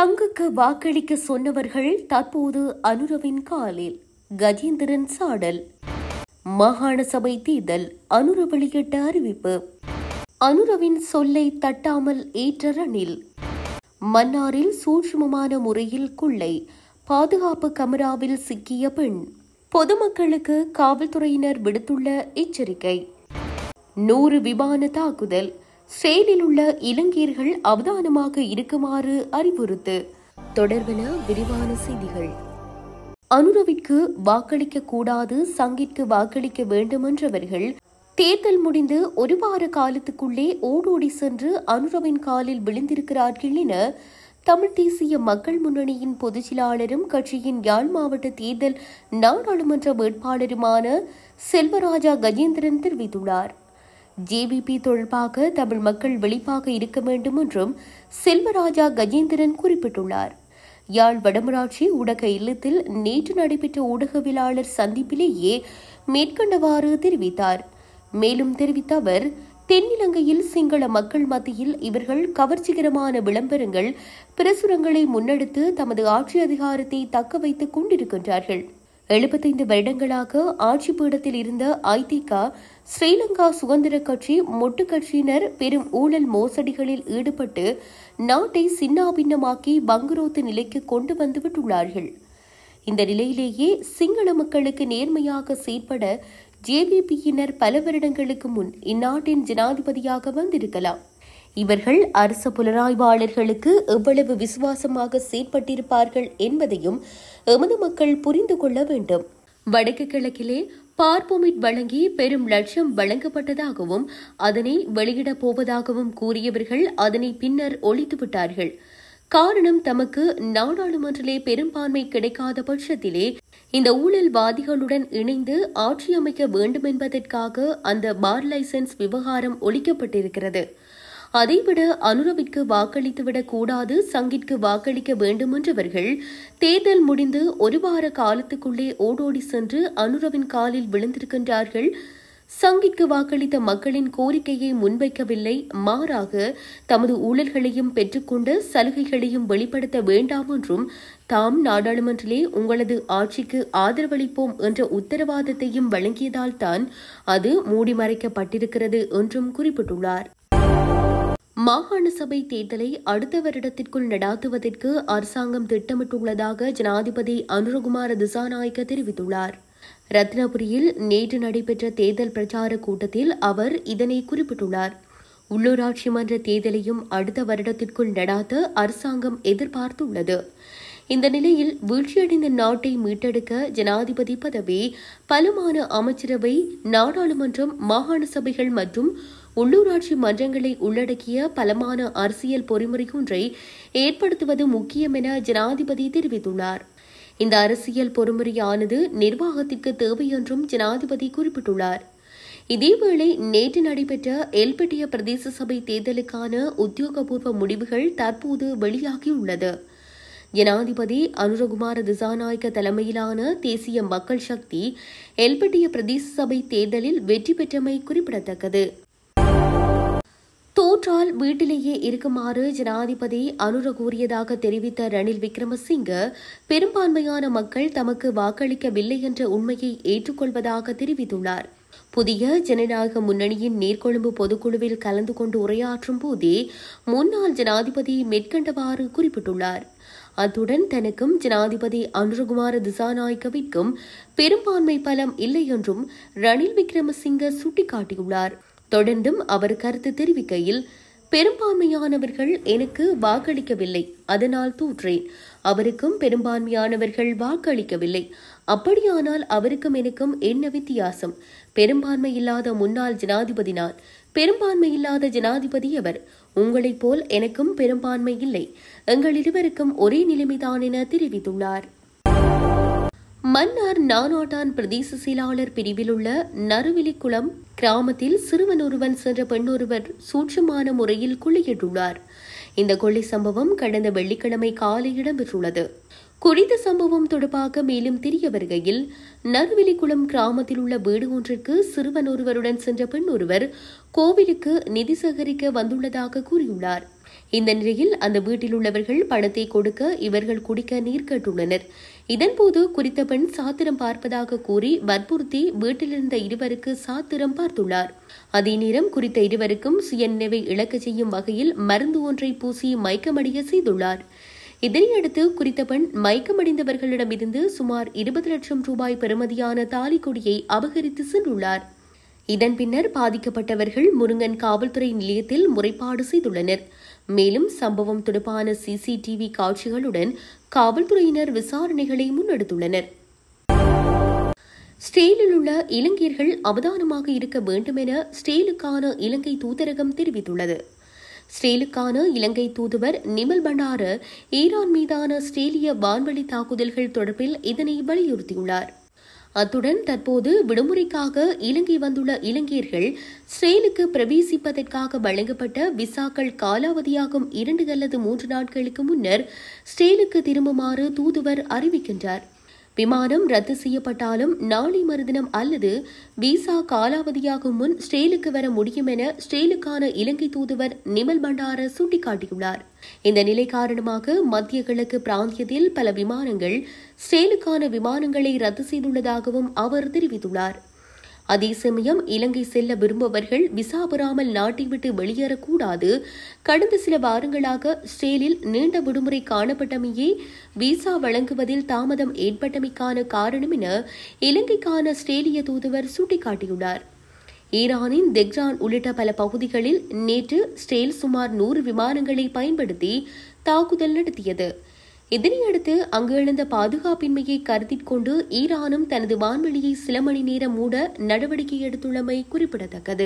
சங்குக்கு வாக்களிக்க சொன்னவர்கள் தற்போது அனுரவின் காலில் கஜேந்திரன் சாடல் மாகாண சபை தேர்தல் அனுர வெளியிட்ட அறிவிப்பு அனுரவின் சொல்லை தட்டாமல் ஏற்ற ரணில் மன்னாரில் சூட்சுமமான முறையில் கொள்ளை பாதுகாப்பு கமராவில் சிக்கிய பெண் பொதுமக்களுக்கு காவல்துறையினர் விடுத்துள்ள எச்சரிக்கை நூறு விமான தாக்குதல் செயலில் உள்ள இலங்கையர்கள் அவதானமாக இருக்குமாறு அறிவுறுத்து தொடர்பென விரிவான செய்திகள் அனுரவிற்கு வாக்களிக்க கூடாது சங்கிற்கு வாக்களிக்க வேண்டுமென்றவர்கள் தேர்தல் முடிந்து ஒரு வார காலத்துக்குள்ளே ஓடோடி சென்று அனுரவின் காலில் விழுந்திருக்கிறார்கள் என தமிழ் தேசிய மக்கள் முன்னணியின் பொதுச் செயலாளரும் கட்சியின் யாழ் மாவட்ட தேர்தல் நாடாளுமன்ற வேட்பாளருமான செல்வராஜா கஜேந்திரன் தெரிவித்துள்ளார் ஜேவிபி தொடர்பாக தமிழ் மக்கள் வெளிப்பாக இருக்க வேண்டும் என்றும் செல்வராஜா கஜேந்திரன் குறிப்பிட்டுள்ளார் யாழ் வடமராட்சி ஊடக இல்லத்தில் நேற்று நடைபெற்ற ஊடகவியலாளர் சந்திப்பிலேயே மேற்கண்டவாறு தெரிவித்தார் மேலும் தெரிவித்த அவர் தென்னிலங்கையில் சிங்கள மக்கள் மத்தியில் இவர்கள் கவர்ச்சிகரமான விளம்பரங்கள் பிரசுரங்களை முன்னெடுத்து தமது ஆட்சி அதிகாரத்தை தக்க வைத்துக் கொண்டிருக்கின்றார்கள் எழுபத்தைந்து வருடங்களாக ஆட்சி பீடத்தில் இருந்த ஐதிக ஸ்ரீலங்கா சுதந்திர கட்சி மொட்டு கட்சியினர் பெரும் ஊழல் மோசடிகளில் ஈடுபட்டு நாட்டை சின்னாபின்னமாக்கி பங்குரோத்து நிலைக்கு கொண்டு வந்து விட்டுள்ளார்கள் இந்த நிலையிலேயே சிங்கள மக்களுக்கு நேர்மையாக செயற்பட ஜேவிபியினர் பல வருடங்களுக்கு முன் இந்நாட்டின் ஜனாதிபதியாக வந்திருக்கலாம் இவர்கள் அரச புலனாய்வாளர்களுக்கு எவ்வளவு விசுவாசமாக செயற்பட்டிருப்பார்கள் என்பதையும் எமது மக்கள் புரிந்து கொள்ள வேண்டும் வடக்கு கிழக்கிலே பார்பொமிட் வழங்கி பெரும் லட்சம் வழங்கப்பட்டதாகவும் அதனை வெளியிடப் போவதாகவும் கூறியவர்கள் அதனை பின்னர் ஒழித்து விட்டார்கள் காரணம் தமக்கு நாடாளுமன்றிலே பெரும்பான்மை கிடைக்காத பட்சத்திலே இந்த ஊழல்வாதிகளுடன் இணைந்து ஆட்சி அமைக்க வேண்டும் என்பதற்காக அந்த பார் லைசன்ஸ் விவகாரம் ஒழிக்கப்பட்டிருக்கிறது அதைவிட அனுரவிற்கு வாக்களித்துவிடக் கூடாது சங்கிற்கு வாக்களிக்க வேண்டுமென்றவர்கள் தேர்தல் முடிந்து ஒரு வார காலத்துக்குள்ளே ஓடோடி சென்று அனுரவின் காலில் விழுந்திருக்கின்றார்கள் சங்கிற்கு வாக்களித்த மக்களின் கோரிக்கையை முன்வைக்கவில்லை மாறாக தமது ஊழல்களையும் பெற்றுக்கொண்ட சலுகைகளையும் வெளிப்படுத்த வேண்டாம் என்றும் தாம் நாடாளுமன்றிலே உங்களது ஆட்சிக்கு ஆதரவளிப்போம் என்ற உத்தரவாதத்தையும் வழங்கியதால் தான் அது மூடிமறைக்கப்பட்டிருக்கிறது என்றும் குறிப்பிட்டுள்ளார் மாகாண சபை தேர்தலை அடுத்த வருடத்திற்குள் நடாத்துவதற்கு அரசாங்கம் திட்டமிட்டுள்ளதாக ஜனாதிபதி அனுரகுமார திசாநாயக்க தெரிவித்துள்ளார் ரத்னபுரியில் நேற்று நடைபெற்ற தேர்தல் பிரச்சார கூட்டத்தில் அவர் இதனை குறிப்பிட்டுள்ளார் உள்ளூராட்சி மன்ற தேர்தலையும் அடுத்த வருடத்திற்குள் நடாத்த அரசாங்கம் எதிர்பார்த்துள்ளது இந்த நிலையில் வீழ்ச்சியடைந்த நாட்டை மீட்டெடுக்க ஜனாதிபதி பதவி பலமான அமைச்சரவை நாடாளுமன்றம் மாகாண சபைகள் மற்றும் உள்ளூராட்சி மன்றங்களை உள்ளடக்கிய பலமான அரசியல் பொறிமுறை ஒன்றை ஏற்படுத்துவது முக்கியம் என ஜனாதிபதி தெரிவித்துள்ளார் இந்த அரசியல் பொறுமுறையானது நிர்வாகத்திற்கு தேவை என்றும் ஜனாதிபதி குறிப்பிட்டுள்ளார் இதேவேளை நேற்று நடைபெற்ற எல்பட்டிய பிரதேச சபை தேர்தலுக்கான உத்தியோகபூர்வ முடிவுகள் தற்போது வெளியாகியுள்ளது ஜனாதிபதி அனுரகுமார திசாநாயக்க தலைமையிலான தேசிய மக்கள் சக்தி எல்பட்டிய பிரதேச சபை தேர்தலில் வெற்றி பெற்றமை குறிப்பிடத்தக்கது தோற்றால் வீட்டிலேயே இருக்குமாறு ஜனாதிபதி அனுர கூறியதாக தெரிவித்த ரணில் விக்ரமசிங்க பெரும்பான்மையான மக்கள் தமக்கு வாக்களிக்கவில்லை என்ற உண்மையை ஏற்றுக்கொள்வதாக தெரிவித்துள்ளார் புதிய ஜனநாயக முன்னணியின் நீர்கொழும்பு பொதுக்குழுவில் கலந்து கொண்டு உரையாற்றும் போதே முன்னாள் ஜனாதிபதி மேற்கண்டவாறு குறிப்பிட்டுள்ளார் அத்துடன் தனக்கும் ஜனாதிபதி அனுரகுமார திசாநாயக்கவிற்கும் பெரும்பான்மை பலம் இல்லை என்றும் ரணில் விக்ரமசிங்க சுட்டிக்காட்டியுள்ளார் தொடர்ந்தும் அவர் கருத்து தெரிவிக்கையில் பெரும்பான்மையானவர்கள் எனக்கு வாக்களிக்கவில்லை அதனால் தூற்றேன் அவருக்கும் பெரும்பான்மையானவர்கள் வாக்களிக்கவில்லை அப்படியானால் அவருக்கும் எனக்கும் என்ன வித்தியாசம் பெரும்பான்மை இல்லாத முன்னாள் ஜனாதிபதி நான் பெரும்பான்மை இல்லாத ஜனாதிபதி அவர் உங்களைப் போல் எனக்கும் பெரும்பான்மை இல்லை எங்கள் இருவருக்கும் ஒரே நிலைமைதான் என தெரிவித்துள்ளார் மன்னார் நானாட்டான் பிரதேச செயலாளர் பிரிவில் உள்ள நறுவிலிக்குளம் கிராமத்தில் சிறுவன் ஒருவன் சென்ற பெண்ணொருவர் சூட்சமான முறையில் கொள்ளையிட்டுள்ளார் இந்த கொள்ளை சம்பவம் கடந்த வெள்ளிக்கிழமை காலை இடம்பெற்றுள்ளது குறித்த சம்பவம் தொடர்பாக மேலும் தெரிய வருகையில் நறுவிலிக்குளம் கிராமத்தில் உள்ள வீடு ஒன்றிற்கு சிறுவன் ஒருவருடன் சென்ற பெண் ஒருவர் கோவிலுக்கு நிதி சேகரிக்க வந்துள்ளதாக கூறியுள்ளார் இந்த நிலையில் அந்த வீட்டில் உள்ளவர்கள் பணத்தை கொடுக்க இவர்கள் குடிக்க நீர் கேட்டுள்ளனர் இதன்போது குறித்த பெண் சாத்திரம் பார்ப்பதாக கூறி வற்புறுத்தி வீட்டிலிருந்த இருவருக்கு சாத்திரம் பார்த்துள்ளார் அதே நேரம் குறித்த இருவருக்கும் சுயநினைவை இழக்கச் செய்யும் வகையில் மருந்து ஒன்றை பூசி மயக்கமடைய செய்துள்ளார் இதனையடுத்து குறித்த பெண் மயக்கமடைந்தவர்களிடமிருந்து சுமார் இருபது லட்சம் ரூபாய் பெறுமதியான தாலிக்கொடியை அபகரித்து சென்றுள்ளார் இதன் பின்னர் பாதிக்கப்பட்டவர்கள் முருங்கன் காவல்துறை நிலையத்தில் முறைப்பாடு செய்துள்ளனர் மேலும் சம்பவம் தொடர்பான சிசிடிவி காட்சிகளுடன் காவல்துறையினர் விசாரணைகளை முன்னெடுத்துள்ளனர் ஸ்டேலில் உள்ள இலங்கையர்கள் அவதானமாக இருக்க வேண்டும் என ஸ்டேலுக்கான இலங்கை தூதரகம் தெரிவித்துள்ளது ஸ்டேலுக்கான இலங்கை தூதுவர் நிமல் பண்டார ஈரான் மீதான ஸ்டேலிய வான்வழி தாக்குதல்கள் தொடர்பில் இதனை வலியுறுத்தியுள்ளார் அத்துடன் தற்போது விடுமுறைக்காக இலங்கை வந்துள்ள இலங்கையர்கள் ஸ்ரேலுக்கு பிரவேசிப்பதற்காக வழங்கப்பட்ட விசாக்கள் காலாவதியாகும் இரண்டு அல்லது மூன்று நாட்களுக்கு முன்னர் ஸ்ரேலுக்கு திரும்புமாறு தூதுவர் அறிவிக்கின்றார் விமானம் ரத்து செய்யப்பட்டாலும் நாளை மறுதினம் அல்லது விசா காலாவதியாகும் முன் ஸ்டேலுக்கு வர முடியும் என ஸ்டேலுக்கான இலங்கை தூதுவர் நிமல் பண்டார சுட்டிக்காட்டியுள்ளார் இந்த நிலை காரணமாக மத்திய கிழக்கு பிராந்தியத்தில் பல விமானங்கள் ஸ்டேலுக்கான விமானங்களை ரத்து செய்துள்ளதாகவும் அவர் தெரிவித்துள்ளார் அதே சமயம் இலங்கை செல்ல விரும்புபவர்கள் விசா பெறாமல் நாட்டை விட்டு வெளியேறக்கூடாது கடந்த சில வாரங்களாக ஸ்டேலில் நீண்ட விடுமுறை காணப்பட்டமையே விசா வழங்குவதில் தாமதம் ஏற்பட்டமைக்கான காரணம் என இலங்கைக்கான ஸ்டேலிய தூதுவர் சுட்டிக்காட்டியுள்ளார் ஈரானின் தெக்ரான் உள்ளிட்ட பல பகுதிகளில் நேற்று ஸ்டேல் சுமார் நூறு விமானங்களை பயன்படுத்தி தாக்குதல் நடத்தியது இதனையடுத்து அங்கு எழுந்த பாதுகாப்பின்மையை கருத்தில் கொண்டு ஈரானும் தனது வான்வெளியை சில மணி நேரம் மூட நடவடிக்கை எடுத்துள்ளமை குறிப்பிடத்தக்கது